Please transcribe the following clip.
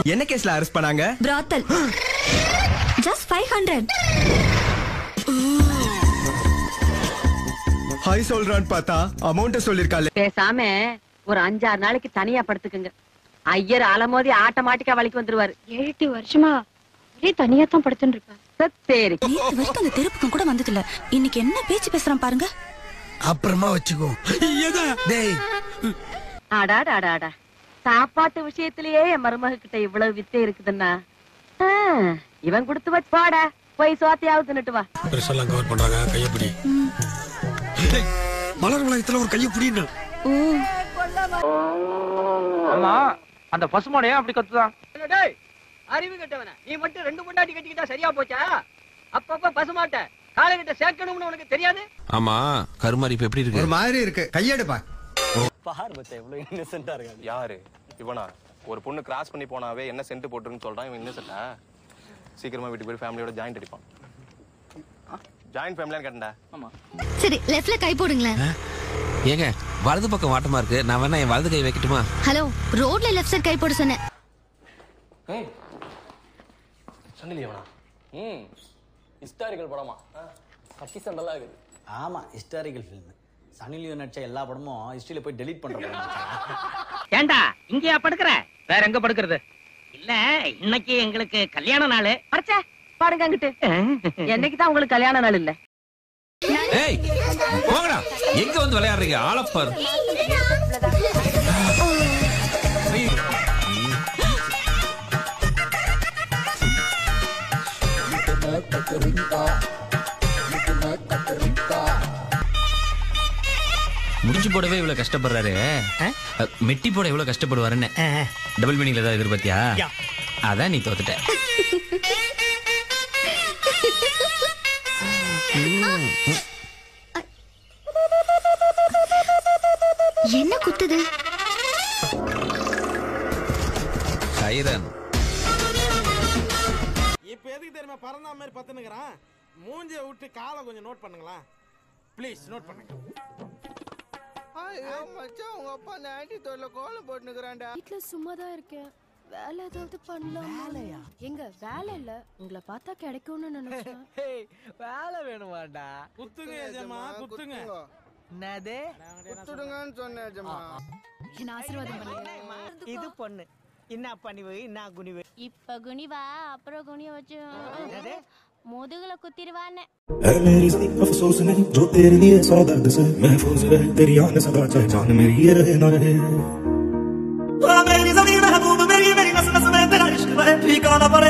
என்ன கேஸ்ல அரெஸ்ட் பண்ணாங்க பிராத்தல் ஜஸ்ட் ஃபைவ் ஹண்ட்ரட் ஹாய் சொல்றான்னு பார்த்தா அமௌண்ட் சொல்லிருக்காள் பேசாம ஒரு அஞ்சாறு நாளைக்கு தனியா படுத்துக்குங்க ஐயர் அலமோதி ஆட்டோமேட்டிக்கா வலிக்கு வந்துருவாரு ஏழு எட்டு வருஷமா ஒரே தனியா தான் படுத்துட்டு இருப்பேன் சரி நேத்து வரைக்கும் அந்த தெருப்புக்கும் கூட வந்ததில்ல இன்னைக்கு என்ன பேச்சு பேசுறான் பாருங்க அப்புறமா வச்சுக்கோ டேய் அடாடாடாடா சாப்பாட்டு விஷயத்திலேயே என் மருமக கிட்ட இவ்வளவு வித்தை இருக்குதுன்னா ஆ, இவன் கொடுத்து வச்சாடா போய் சோத்தையாவது தின்னுட்டு வா ட்ரெஸ் எல்லாம் கவர் பண்றாங்க கையப்பிடி மலர் வளையத்துல ஒரு கையை பிடின்னு ஆமா அந்த பசுமாடு ஏன் அப்படி கத்துதான் டேய் அறிவு கெட்டவன நீ மட்டும் ரெண்டு பொண்டாட்டி கட்டிக்கிட்டா சரியா போச்சா அப்பப்ப பசுமாட்ட காலகிட்ட சேர்க்கணும்னு உனக்கு தெரியாது ஆமா கருமாரி இப்ப எப்படி இருக்கு ஒரு மாதிரி இருக்கு கையெடுப்பா யாரு இவனா ஒரு பொண்ணு கிராஸ் பண்ணி போனாவே என்ன சென்ட் போட்டுருன்னு சொல்றான் இவன் இன்னசென்ட்டா சீக்கிரமா வீட்டுக்கு போய் ஃபேமிலியோட ஜாயிண்ட் அடிப்பான் ஜாயிண்ட் ஃபேமிலியான்னு கேட்டேன்டா சரி லெஃப்ட்ல கை போடுங்களேன் ஏங்க வலது பக்கம் வாட்டமா இருக்கு நான் வேணா என் வலது கை வைக்கட்டுமா ஹலோ ரோட்ல லெஃப்ட் சைடு கை போட சொன்னேன் ஏய் சண்டிலி இவனா ம் ஹிஸ்டாரிக்கல் படமா கட்டி சண்டெல்லாம் இருக்குது ஆமா ஹிஸ்டாரிக்கல் ஃபில்ம் சனி லியோன் நடிச்ச எல்லா படமும் ஹிஸ்டரியில போய் டெலீட் பண்றோம் ஏண்டா இங்கயா படுக்கிற வேற எங்க படுக்கிறது இல்ல இன்னைக்கு எங்களுக்கு கல்யாண நாள் அரைச்சே பாருங்க அங்கிட்டு என்னைக்குதான் உங்களுக்கு கல்யாண நாள் இல்ல ஏய் போங்கடா எங்க வந்து விளையாடுறீங்க ஆளப்பார் முடிச்சு போடவே இவ்வளவு கஷ்டப்படுறாரு அஹ், மெட்டி போட இவ்வளவு கஷ்டப்படுவாருன்னு டபுள் மீனிங்ல ஏதாவது எதிர்பார்த்தியா அதான் நீ தோத்துட்ட என்ன குத்துது சைரன் இப்ப எதுக்கு தெரியுமா பறந்தா மாதிரி பத்துனுக்குறான் மூஞ்சிய விட்டு காலை கொஞ்சம் நோட் பண்ணுங்களேன் ப்ளீஸ் நோட் பண்ணுங்க மச்சான் உங்க அப்பா அந்த ஆன்டி தோல்ல கோலம் போட்டுக்கிறான்டா வீட்ல சும்மா தான் இருக்கேன் வேலை ஏதாவது பண்ணலாம் வேலையா எங்க வேலை இல்ல உங்களை பார்த்தா கிடைக்கும்னு நினைச்சேன் வேலை வேணுமாடா குத்துங்க எஜமா குத்துங்க என்னது குத்துடுங்கன்னு சொன்னேன் ஜமா என்ன ஆசீர்வாதம் பண்ணுங்க இது பொண்ணு என்ன பண்ணிவு என்ன குனிவு இப்ப குனிவா அப்புறம் குனிய வச்சு முதுகுல குத்திடுவான்னு है मेरी सी अफसोस नहीं जो तेरे लिए सौ दर्द से महफूज रहे तेरी आन सदा चाहे जान मेरी ये रहे ना रहे मेरी जमीन महबूब मेरी मेरी नस नस में तेरा इश्क है ठिकाना पड़े